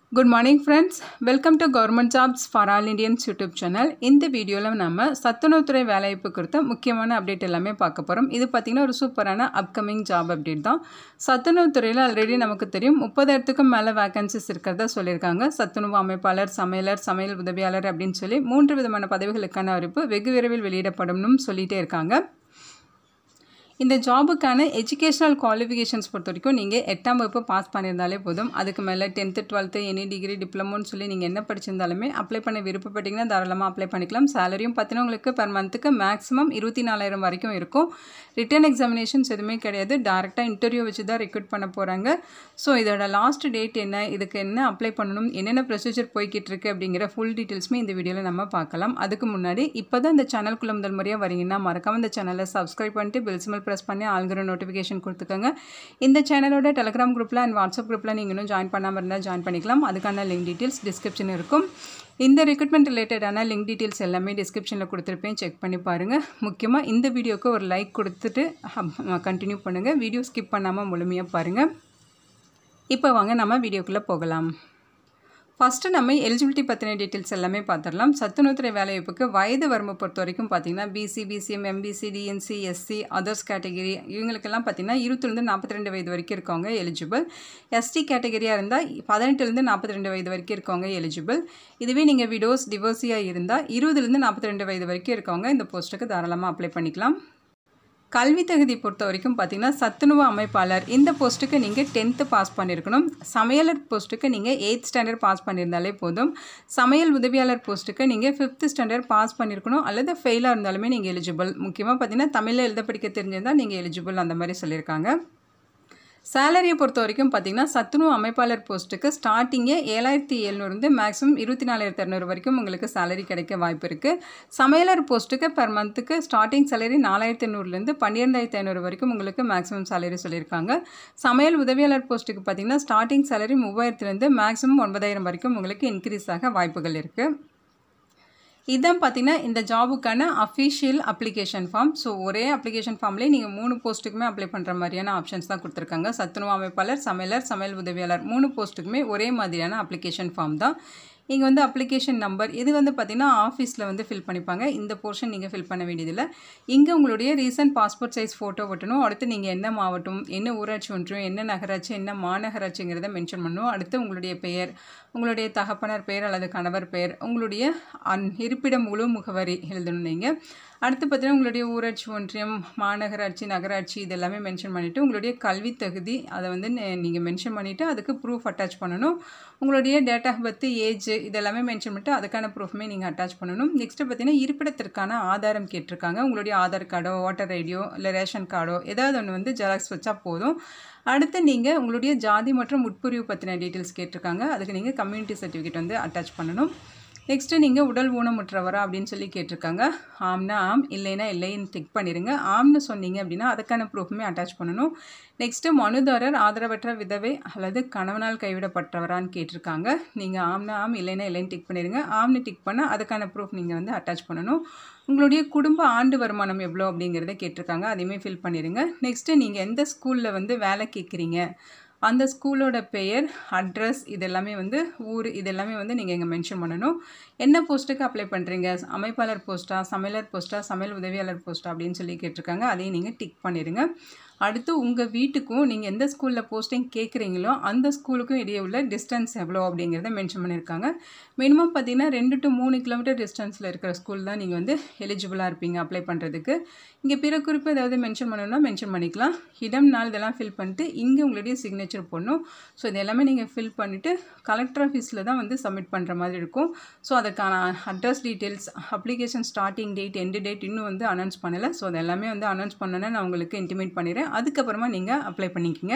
good morning friends welcome to government jobs for all Indians YouTube channel இந்த வீடியோவில் நம்ம சத்துணவுத்துறை வேலைவாய்ப்பு குறித்த முக்கியமான அப்டேட் எல்லாமே பார்க்க போகிறோம் இது பார்த்திங்கன்னா ஒரு சூப்பரான அப்கமிங் ஜாப் அப்டேட் தான் சத்துணவுத்துறையில் ஆல்ரெடி நமக்கு தெரியும் முப்பதாயிரத்துக்கும் மேலே வேகன்சிஸ் இருக்கிறதா சொல்லியிருக்காங்க சத்துணவு அமைப்பாளர் சமையலர் சமையல் உதவியாளர் அப்படின்னு சொல்லி மூன்று விதமான பதவிகளுக்கான அறிவிப்பு வெகு விரைவில் வெளியிடப்படும்னு சொல்லிகிட்டே இருக்காங்க இந்த ஜாபுக்கான எஜுகேஷனல் குவாலிஃபிகேஷன்ஸ் பொறுத்த வரைக்கும் நீங்கள் எட்டாம் வகுப்பு பாஸ் பண்ணியிருந்தாலே போதும் அதுக்கு மேலே டென்த்து டுவெல்த்து எனி டிகிரி டிப்ளமோன்னு சொல்லி நீங்கள் என்ன படிச்சிருந்தாலுமே அப்ளை பண்ண விருப்பப்பட்டீங்கன்னா தாராளமாக அப்ளை பண்ணிக்கலாம் சேலரியும் பார்த்தீங்கன்னா உங்களுக்கு பெர் மந்த்துக்கு மேக்ஸிமம் இருபத்தி நாலாயிரம் வரைக்கும் இருக்கும் ரிட்டன் எக்ஸாமினேஷன்ஸ் எதுவுமே கிடையாது டேரெக்டாக இன்டர்வியூ வச்சு தான் ரெக்ரூட் பண்ண போகிறாங்க ஸோ இதோட லாஸ்ட் டேட் என்ன இதுக்கு என்ன அப்ளை பண்ணணும் என்னென்ன ப்ரொசீஜர் போய்கிட்டு இருக்கு அப்படிங்கிற ஃபுல் டீட்டெயில்ஸுமே இந்த வீடியோவில் நம்ம பார்க்கலாம் அதுக்கு முன்னாடி இப்போ தான் இந்த சேனலுக்குள்ள முதல் முறையாக வரீங்கன்னா மறக்காம இந்த சேனலை சப்ஸ்கிரைப் பண்ணிட்டு பெல் சிம்பிள் ப்ரெஸ் பண்ணி ஆளுங்கிற நோட்டிஃபிகேஷன் கொடுத்துக்கோங்க இந்த சேனலோட டெலிகிராம் குரூப்பில் அண்ட் வாட்ஸ்அப் குரூப்பில் நீங்கள் இன்னும் ஜாயின் பண்ணாமல் இருந்தால் ஜாயின் பண்ணிக்கலாம் அதுக்கான லிங்க் டீட்டெயில்ஸ் டிஸ்கிரிப்ஷன் இருக்கும் இந்த ரெக்ரூட்மெண்ட் ரிலேட்டடான லிங்க் டீட்டெயில்ஸ் எல்லாமே டிஸ்கிரிப்ஷனில் கொடுத்துருப்பேன் செக் பண்ணி பாருங்கள் முக்கியமாக இந்த வீடியோக்கு ஒரு லைக் கொடுத்துட்டு கண்டினியூ பண்ணுங்கள் வீடியோ ஸ்கிப் பண்ணாமல் முழுமையாக பாருங்கள் இப்போ வாங்க நம்ம வீடியோக்குள்ளே போகலாம் ஃபஸ்ட்டு நம்ம எலிஜிபிலிட்டி பற்றின டீட்டெயில்ஸ் எல்லாமே பார்த்துடலாம் சத்துணவுத்துறை வேலைவாய்ப்புக்கு வயது வரம்பு பொறுத்த வரைக்கும் பார்த்தீங்கன்னா BC BCM MBC DNC SC others category இவங்களுக்கெல்லாம் பார்த்தீங்கன்னா இருபத்துலேருந்து நாற்பத்தி ரெண்டு வயது வரைக்கும் இருக்கவங்க எலிஜிபிள் எஸ்டி கேட்டகரியாக இருந்தால் பதினெட்டுலேருந்து நாற்பத்தி ரெண்டு வயது வரைக்கும் இருக்கவங்க எலிஜிபிள் இதுவே நீங்கள் விடோஸ் டிவோர்ஸியாக இருந்தால் இருபதுலேருந்து நாற்பத்தி ரெண்டு வயது வரைக்கும் இருக்கவங்க இந்த போஸ்ட்டுக்கு தாராளமாக அப்ளை பண்ணிக்கலாம் கல்வி தகுதி பொறுத்த வரைக்கும் பார்த்தீங்கன்னா சத்துணவு அமைப்பாளர் இந்த போஸ்ட்டுக்கு நீங்கள் டென்த்து பாஸ் பண்ணியிருக்கணும் சமையலர் போஸ்ட்டுக்கு நீங்கள் எயித் ஸ்டாண்டர்ட் பாஸ் பண்ணியிருந்தாலே போதும் சமையல் உதவியாளர் போஸ்ட்டுக்கு நீங்கள் ஃபிஃப்த் ஸ்டாண்டர்ட் பாஸ் பண்ணியிருக்கணும் அல்லது ஃபெயிலாக இருந்தாலுமே நீங்கள் எலிஜிபிள் முக்கியமாக பார்த்தீங்கன்னா தமிழில் எழுத படிக்க தெரிஞ்சிருந்தால் நீங்கள் எலிஜிபிள் அந்த மாதிரி சொல்லியிருக்காங்க சேலரியை பொறுத்த வரைக்கும் பார்த்தீங்கன்னா சத்துணவு அமைப்பாளர் போஸ்ட்டுக்கு ஸ்டார்டிங்கே ஏழாயிரத்தி எழுநூறுந்து மேக்ஸிமம் இருபத்தி நாலாயிரத்தி இரநூறு வரைக்கும் உங்களுக்கு சேலரி கிடைக்க வாய்ப்பு இருக்குது சமையலர் போஸ்ட்டுக்கு பெர் மந்த்துக்கு ஸ்டார்டிங் சேலரி நாலாயிரத்தி ஐநூறுலேருந்து பன்னிரெண்டாயிரத்தி ஐநூறு வரைக்கும் உங்களுக்கு மேக்ஸிமம் சேலரி சொல்லியிருக்காங்க சமையல் உதவியாளர் போஸ்ட்டுக்கு பார்த்தீங்கன்னா ஸ்டார்டிங் சேலரி மூவாயிரத்துலேருந்து மேக்ஸிமம் ஒன்பதாயிரம் வரைக்கும் உங்களுக்கு இன்க்ரீஸ் ஆக வாய்ப்புகள் இருக்குது இதான் பார்த்தீங்கன்னா இந்த ஜாபுக்கான அஃபிஷியல் அப்ளிகேஷன் ஃபார்ம் ஸோ ஒரே அப்ளிகேஷன் ஃபார்ம்லேயே நீங்கள் மூணு போஸ்ட்டுக்குமே அப்ளை பண்ணுற மாதிரியான ஆப்ஷன்ஸ் தான் கொடுத்துருக்காங்க சத்துணவு அமைப்பாளர் சமையலர் சமையல் உதவியாளர் மூணு போஸ்ட்டுக்குமே ஒரே மாதிரியான அப்ளிகேஷன் ஃபார்ம் தான் இங்கே வந்து அப்ளிகேஷன் நம்பர் இது வந்து பார்த்திங்கன்னா ஆஃபீஸில் வந்து ஃபில் பண்ணிப்பாங்க இந்த போர்ஷன் நீங்கள் ஃபில் பண்ண வேண்டியதில்லை இங்கே உங்களுடைய ரீசன்ட் பாஸ்போர்ட் சைஸ் ஃபோட்டோ ஒட்டணும் அடுத்து நீங்கள் என்ன மாவட்டம் என்ன ஊராட்சி ஒன்றியம் என்ன நகராட்சி என்ன மாநகராட்சிங்கிறத மென்ஷன் பண்ணணும் அடுத்து உங்களுடைய பெயர் உங்களுடைய தகப்பனர் பெயர் அல்லது கணவர் பெயர் உங்களுடைய அன் இருப்பிடம் முழு முகவரி எழுதணும் நீங்கள் அடுத்து பார்த்தீங்கன்னா உங்களுடைய ஊராட்சி ஒன்றியம் மாநகராட்சி நகராட்சி இதெல்லாமே மென்ஷன் பண்ணிவிட்டு உங்களுடைய கல்வி தகுதி அதை வந்து நீங்கள் மென்ஷன் பண்ணிவிட்டு அதுக்கு ப்ரூஃப் அட்டாச் பண்ணணும் உங்களுடைய டேட் ஆஃப் பர்த் ஏஜ் இதெல்லாமே மென்ஷன் பண்ணிட்டு அதுக்கான ப்ரூஃப்மே நீங்கள் அட்டாச் பண்ணணும் நெக்ஸ்ட்டு பார்த்தீங்கன்னா இருப்பிடத்திற்கான ஆதாரம் கேட்டிருக்காங்க உங்களுடைய ஆதார் கார்டோ ஓட்டர் ஐடியோ இல்லை ரேஷன் கார்டோ ஏதாவது ஒன்று வந்து ஜெராக்ஸ் வச்சா போதும் அடுத்து நீங்கள் உங்களுடைய ஜாதி மற்றும் உட்பிரிவு பற்றின டீட்டெயில்ஸ் கேட்டிருக்காங்க அதுக்கு நீங்கள் கம்யூனிட்டி சர்டிஃபிகேட் வந்து அட்டாச் பண்ணணும் நெக்ஸ்ட்டு நீங்கள் உடல் ஊனமுற்றவரா அப்படின்னு சொல்லி கேட்டிருக்காங்க ஆம்னா ஆம் இல்லைன்னா இல்லைன்னு டிக் பண்ணிடுங்க ஆம்னு சொன்னீங்க அப்படின்னா அதுக்கான ப்ரூஃப்மே அட்டாச் பண்ணணும் நெக்ஸ்ட்டு மனுதாரர் ஆதரவற்ற விதவை அல்லது கணவனால் கைவிடப்பட்டவரான்னு கேட்டிருக்காங்க நீங்கள் ஆம்னா ஆம் இல்லைன்னா இல்லைன்னு டிக் பண்ணிடுங்க ஆம்னு டிக் பண்ணால் அதுக்கான ப்ரூஃப் நீங்கள் வந்து அட்டாச் பண்ணணும் உங்களுடைய குடும்ப ஆண்டு வருமானம் எவ்வளோ அப்படிங்கிறத கேட்டிருக்காங்க அதையுமே ஃபில் பண்ணிடுங்க நெக்ஸ்ட்டு நீங்கள் எந்த ஸ்கூலில் வந்து வேலை கேட்குறீங்க அந்த ஸ்கூலோட பெயர் அட்ரஸ் இதெல்லாமே வந்து ஊர் இதெல்லாமே வந்து நீங்கள் இங்கே மென்ஷன் பண்ணணும் என்ன போஸ்ட்டுக்கு அப்ளை பண்ணுறீங்க அமைப்பாளர் போஸ்ட்டா சமையலர் போஸ்ட்டா சமையல் உதவியாளர் போஸ்ட்டா அப்படின்னு சொல்லி கேட்டிருக்காங்க அதையும் நீங்கள் டிக் பண்ணிடுங்க அடுத்து உங்கள் வீட்டுக்கும் நீங்கள் எந்த ஸ்கூலில் போஸ்டிங் கேட்குறீங்களோ அந்த ஸ்கூலுக்கும் இடையே உள்ள டிஸ்டன்ஸ் எவ்வளோ அப்படிங்கிறத மென்ஷன் பண்ணியிருக்காங்க மினிமம் பார்த்தீங்கன்னா ரெண்டு டு மூணு கிலோமீட்டர் டிஸ்டன்ஸில் இருக்கிற ஸ்கூல் தான் நீங்கள் வந்து எலிஜிபிளாக இருப்பீங்க அப்ளை பண்ணுறதுக்கு இங்கே பிற குறிப்பு ஏதாவது மென்ஷன் பண்ணணும்னா மென்ஷன் பண்ணிக்கலாம் இடம் நாள் இதெல்லாம் ஃபில் பண்ணிட்டு இங்கே உங்களுடைய சிக்னேச்சர் போடணும் ஸோ இது எல்லாமே நீங்கள் ஃபில் பண்ணிவிட்டு கலெக்டர் ஆஃபீஸில் தான் வந்து சப்மிட் பண்ணுற மாதிரி இருக்கும் ஸோ அதுக்கான address details application starting date end date இன்னும் வந்து அனௌன்ஸ் பண்ணலை ஸோ அது எல்லாமே வந்து அனௌன்ஸ் பண்ணோன்னே நான் உங்களுக்கு இன்டிமேட் பண்ணிடுறேன் அதுக்கப்புறமா நீங்கள் அப்ளை பண்ணிக்கிங்க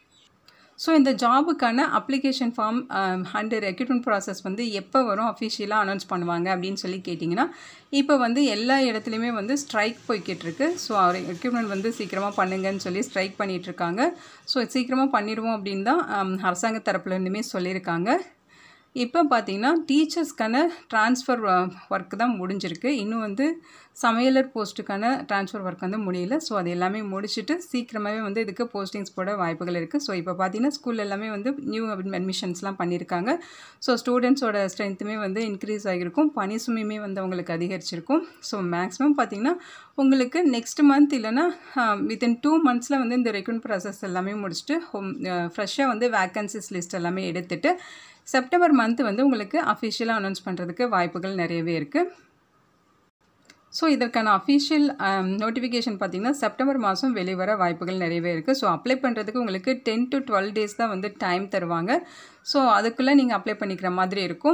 ஸோ இந்த ஜாபுக்கான application form and recruitment process வந்து எப்போ வரும் அஃபிஷியலாக அனௌன்ஸ் பண்ணுவாங்க அப்படின்னு சொல்லி கேட்டிங்கன்னா இப்போ வந்து எல்லா இடத்துலையுமே வந்து ஸ்ட்ரைக் போய்கிட்டுருக்கு ஸோ ரெக்ரூட்மெண்ட் வந்து சீக்கிரமாக பண்ணுங்கன்னு சொல்லி ஸ்ட்ரைக் பண்ணிகிட்ருக்காங்க ஸோ சீக்கிரமாக பண்ணிடுவோம் அப்படின்னு தான் அரசாங்க தரப்புலேருந்துமே சொல்லியிருக்காங்க இப்போ பார்த்தீங்கன்னா டீச்சர்ஸ்க்கான ட்ரான்ஸ்ஃபர் ஒர்க் தான் முடிஞ்சிருக்கு இன்னும் வந்து சமையலர் போஸ்ட்டுக்கான ட்ரான்ஸ்ஃபர் ஒர்க் வந்து முடியல ஸோ அது எல்லாமே முடிச்சுட்டு சீக்கிரமாகவே வந்து இதுக்கு போஸ்டிங்ஸ் போட வாய்ப்புகள் இருக்குது ஸோ இப்போ பார்த்தீங்கன்னா ஸ்கூல் எல்லாமே வந்து நியூ அட்மிஷன்ஸ்லாம் பண்ணியிருக்காங்க ஸோ ஸ்டூடெண்ட்ஸோட ஸ்ட்ரென்த்துமே வந்து இன்க்ரீஸ் ஆகியிருக்கும் பனி சுமையுமே வந்து அவங்களுக்கு அதிகரிச்சிருக்கும் ஸோ மேக்ஸிமம் பார்த்தீங்கன்னா உங்களுக்கு நெக்ஸ்ட் மந்த் இல்லைனா வித்தின் டூ மந்த்ஸில் வந்து இந்த ரெக்ரூட் ப்ராசஸ் எல்லாமே முடிச்சுட்டு ஹோம் ஃப்ரெஷ்ஷாக வந்து வேக்கன்சிஸ் லிஸ்ட் எல்லாமே எடுத்துட்டு செப்டம்பர் மந்த் வந்து உங்களுக்கு அஃபிஷியலாக அனௌன்ஸ் பண்ணுறதுக்கு வாய்ப்புகள் நிறையவே இருக்குது ஸோ இதற்கான அஃபிஷியல் நோட்டிஃபிகேஷன் பார்த்திங்கன்னா செப்டம்பர் மாதம் வெளிவர வாய்ப்புகள் நிறையவே இருக்குது ஸோ அப்ளை பண்ணுறதுக்கு உங்களுக்கு டென் டு டுவெல் டேஸ் தான் வந்து டைம் தருவாங்க ஸோ அதுக்குள்ளே நீங்கள் அப்ளை பண்ணிக்கிற மாதிரி இருக்கும்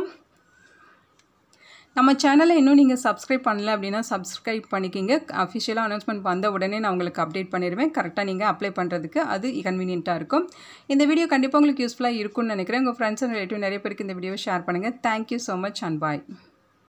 நம்ம சேனலை இன்னும் நீங்கள் சப்ஸ்கிரைப் பண்ணல அப்படின்னா சப்ஸ்கிரைப் பண்ணிக்கிங்க அஃபிஷியலாக அனௌன்ஸ்மெண்ட் வந்த உடனே நான் உங்களுக்கு அப்டேட் பண்ணிடுவேன் கரெக்டாக நீங்கள் அப்ளை பண்ணுறதுக்கு அது கன்வீனியண்ட்டாக இருக்கும் இந்த வீடியோ கண்டிப்பாக உங்களுக்கு யூஸ்ஃபுல்லாக இருக்கும்னு நினைக்கிறேன் உங்கள் ஃப்ரெண்ட்ஸ் அண்ட் ரிலேட்டிவ் நிறைய பேருக்கு இந்த வீடியோ ஷேர் பண்ணுங்கள் thank you so much and bye